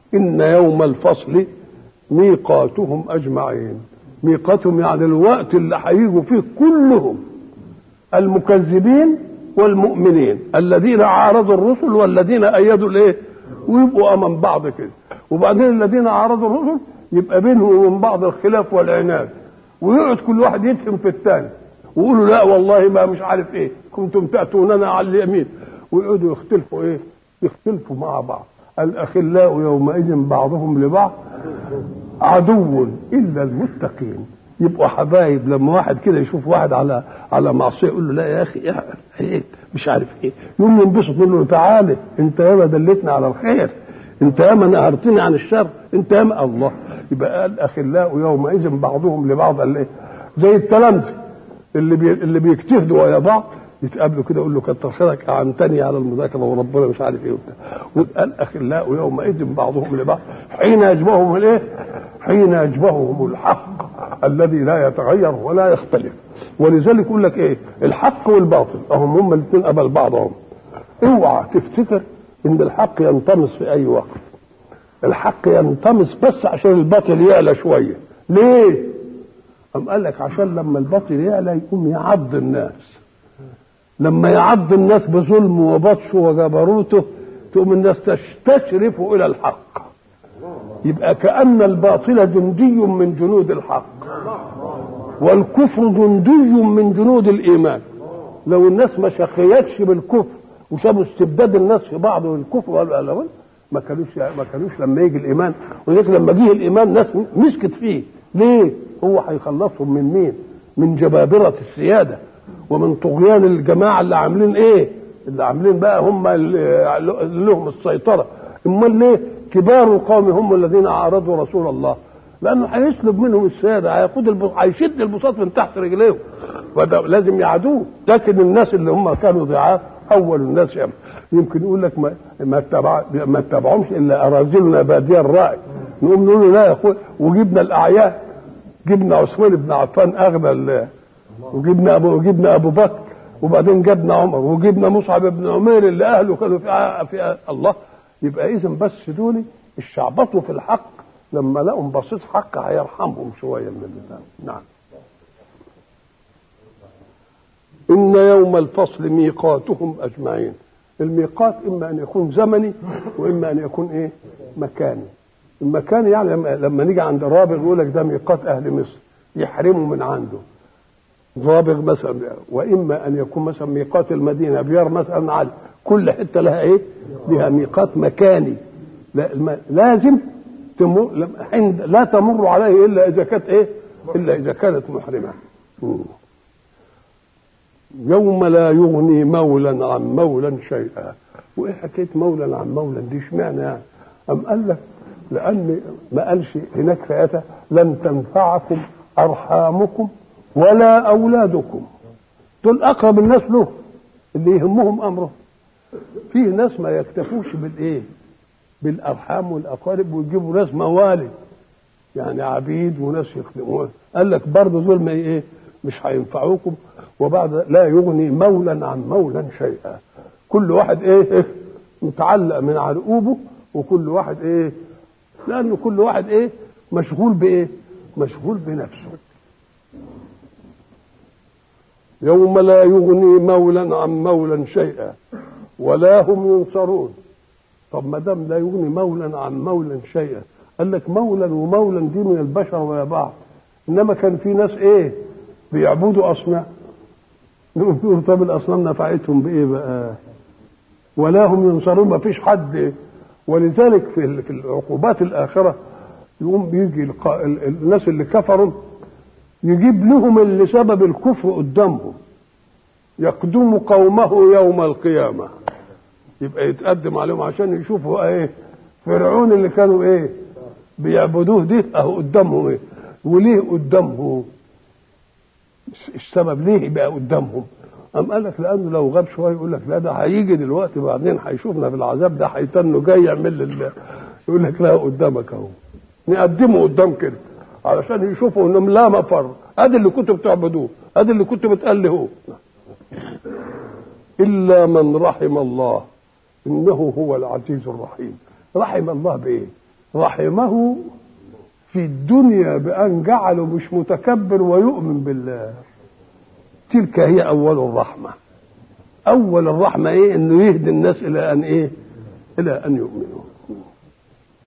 إن يوم الفصل ميقاتهم أجمعين ميقاتهم يعني الوقت اللي هيجوا فيه كلهم المكذبين والمؤمنين الذين عارضوا الرسل والذين أيدوا الإيه ويبقوا أمام بعض كده وبعدين الذين عارضوا الرسل يبقى بينهم وبين بعض الخلاف والعناد ويقعد كل واحد يتهم في الثاني ويقولوا لا والله ما مش عارف ايه كنتم تأتوننا على اليمين ويقعدوا يختلفوا ايه يختلفوا مع بعض الأخلاء يومئذ بعضهم لبعض عدو إلا المتقين يبقوا حبايب لما واحد كده يشوف واحد على على معصيه يقول له لا يا اخي ايه مش عارف ايه يقوم ينبسط يقول له تعالى انت ياما دلتنا على الخير انت ياما نهرتني عن الشر انت ياما الله يبقى الاخلاء يومئذ بعضهم لبعض قال ايه زي التلامذه اللي بي اللي بيجتهدوا ويا بعض يتقابلوا كده يقول له كتر خيرك اعنتني على المذاكره وربنا مش عارف ايه وبتاع والاخلاء يومئذ بعضهم لبعض حين يجبههم الايه؟ حين يجبههم الحق الذي لا يتغير ولا يختلف ولذلك يقول لك ايه؟ الحق والباطل اهم هم الاثنين قبل بعضهم اوعى تفتكر ان الحق ينطمس في اي وقت الحق ينطمس بس عشان الباطل يعلى شويه ليه؟ أم قال لك عشان لما الباطل يعلى يقوم يعض الناس لما يعض الناس بظلمه وبطشه وجبروته تقوم الناس تستشرف الى الحق يبقى كان الباطل جندي من جنود الحق والكفر جندي من جنود الايمان لو الناس ما شقيتش بالكفر وسابوا استبداد الناس في بعض والكفر والألوان ما كانوش ما كانوش لما يجي الايمان ولذلك لما جه الايمان ناس مسكت فيه ليه؟ هو هيخلصهم من مين؟ من جبابره السياده ومن طغيان الجماعه اللي عاملين ايه؟ اللي عاملين بقى هم اللي لهم السيطره امال ليه؟ كبار القوم هم الذين عارضوا رسول الله لانه هيسلب منهم السياده هياخد البس... هيشد البساط من تحت رجليهم فده لازم يعادوه لكن الناس اللي هم كانوا ضعاف اول الناس يم. يمكن يقول لك ما ما اتبع ما اتبعهمش الا اراذلنا باديه الراي نقوم نقول له لا يا اخويا وجبنا الاعيان جبنا عثمان بن عفان اغنى وجبنا ابو وجبنا ابو بكر وبعدين جبنا عمر وجبنا مصعب بن عمير اللي اهله كانوا في, في الله يبقى اذا بس دول الشعبطوا في الحق لما لقوا بسيط حق هيرحمهم شويه من اللسان نعم ان يوم الفصل ميقاتهم اجمعين الميقات اما ان يكون زمني واما ان يكون ايه مكاني المكان يعني لما نيجي عند رابغ يقول لك ده ميقات اهل مصر يحرموا من عنده ضابغ مثلا واما ان يكون مثلا ميقات المدينه بيار مثلا علي كل حته لها ايه؟ لها ميقات مكاني لا لازم تمر لا تمر عليه الا اذا كانت ايه؟ الا اذا كانت محرمه. يوم لا يغني مولا عن مولا شيئا. وايه حكايه مولا عن مولا دي اشمعنى يعني؟ أم قال لك لأن ما قالش هناك في آية لن تنفعكم أرحامكم ولا أولادكم دول أقرب الناس له اللي يهمهم أمره فيه ناس ما يكتفوش بالإيه بالأرحام والأقارب ويجيبوا ناس موالد يعني عبيد وناس يخدمون قال لك برضه دول ما إيه مش هينفعوكم وبعد لا يغني مولا عن مولا شيئا كل واحد ايه, إيه متعلق من عرقوبه وكل واحد ايه لانه كل واحد ايه مشغول بايه مشغول بنفسه يوم لا يغني مولا عن مولا شيئا ولا هم ينصرون طب ما دام لا يغني مولا عن مولا شيئا قال لك مولا ومولا دي من البشر ويا بعض انما كان في ناس ايه بيعبدوا اصنام نقول طب الاصنام نفعتهم بايه بقى ولا هم ينصرون ما فيش حد ولذلك في في العقوبات الاخره يقوم بيجي الناس اللي كفروا يجيب لهم اللي سبب الكفر قدامهم يقدم قومه يوم القيامه يبقى يتقدم عليهم عشان يشوفوا ايه فرعون اللي كانوا ايه بيعبدوه دي اهو قدامهم ايه وليه قدامهم السبب ليه يبقى قدامهم أم قال لك لأنه لو غاب شوية يقول لك لا ده هيجي دلوقتي بعدين هيشوفنا في العذاب ده هيتنه جاي يعمل لله يقول لك لا قدامك أهو نقدمه قدام كده علشان يشوفوا انهم لا مفر ادي اللي كنتوا بتعبدوه ادي اللي كنتوا بتألهوه الا من رحم الله انه هو العزيز الرحيم رحم الله بايه رحمه في الدنيا بأن جعله مش متكبر ويؤمن بالله تلك هي أول الرحمة أول الرحمة إيه إنه يهدي الناس إلى أن إيه إلى أن يؤمنوا